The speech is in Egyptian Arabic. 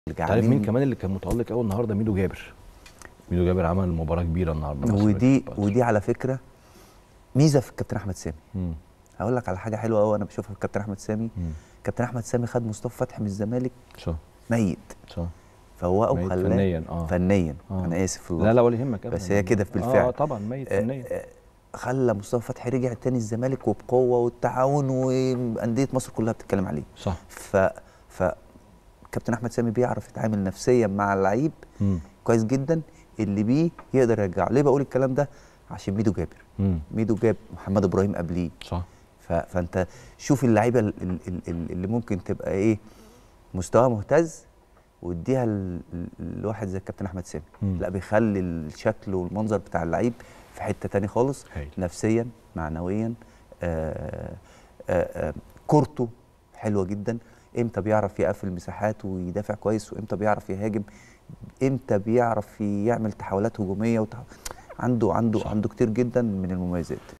انت عارف مين كمان اللي كان متالق قوي النهارده ميدو جابر ميدو جابر عمل مباراه كبيره النهارده مع ودي سيراميكا ودي على فكره ميزه في الكابتن احمد سامي مم. هقول لك على حاجه حلوه قوي انا بشوفها في الكابتن احمد سامي مم. كابتن احمد سامي خد مصطفى فتحي من الزمالك صح ميت صح فوقه ميت وخلاه فنيا اه فنيا آه. انا اسف في اللفظ. لا لا ولا يهمك بس أبداً. هي كده بالفعل. اه طبعا ميت آه، فنيا آه، خلى مصطفى فتحي رجع تاني الزمالك وبقوه والتعاون وانديه مصر كلها بتتكلم عليه صح ف ف كابتن احمد سامي بيعرف يتعامل نفسيا مع اللعيب مم. كويس جدا اللي بيه يقدر يرجعه ليه بقول الكلام ده عشان ميدو جابر مم. ميدو جاب محمد ابراهيم قبليه صح ف... فانت شوف اللعيبه ال- ال- ال- ال- اللي ممكن تبقى ايه مستوى مهتز واديها ل- ل- لواحد زي الكابتن احمد سامي مم. لا بيخلي الشكل والمنظر بتاع اللعيب في حته تاني خالص هايل. نفسيا معنويا آه آه آه كورته حلوه جدا امتى بيعرف يقفل مساحات ويدافع كويس وامتى بيعرف يهاجم امتى بيعرف يعمل تحولات هجوميه وتح... عنده عنده صح. عنده كتير جدا من المميزات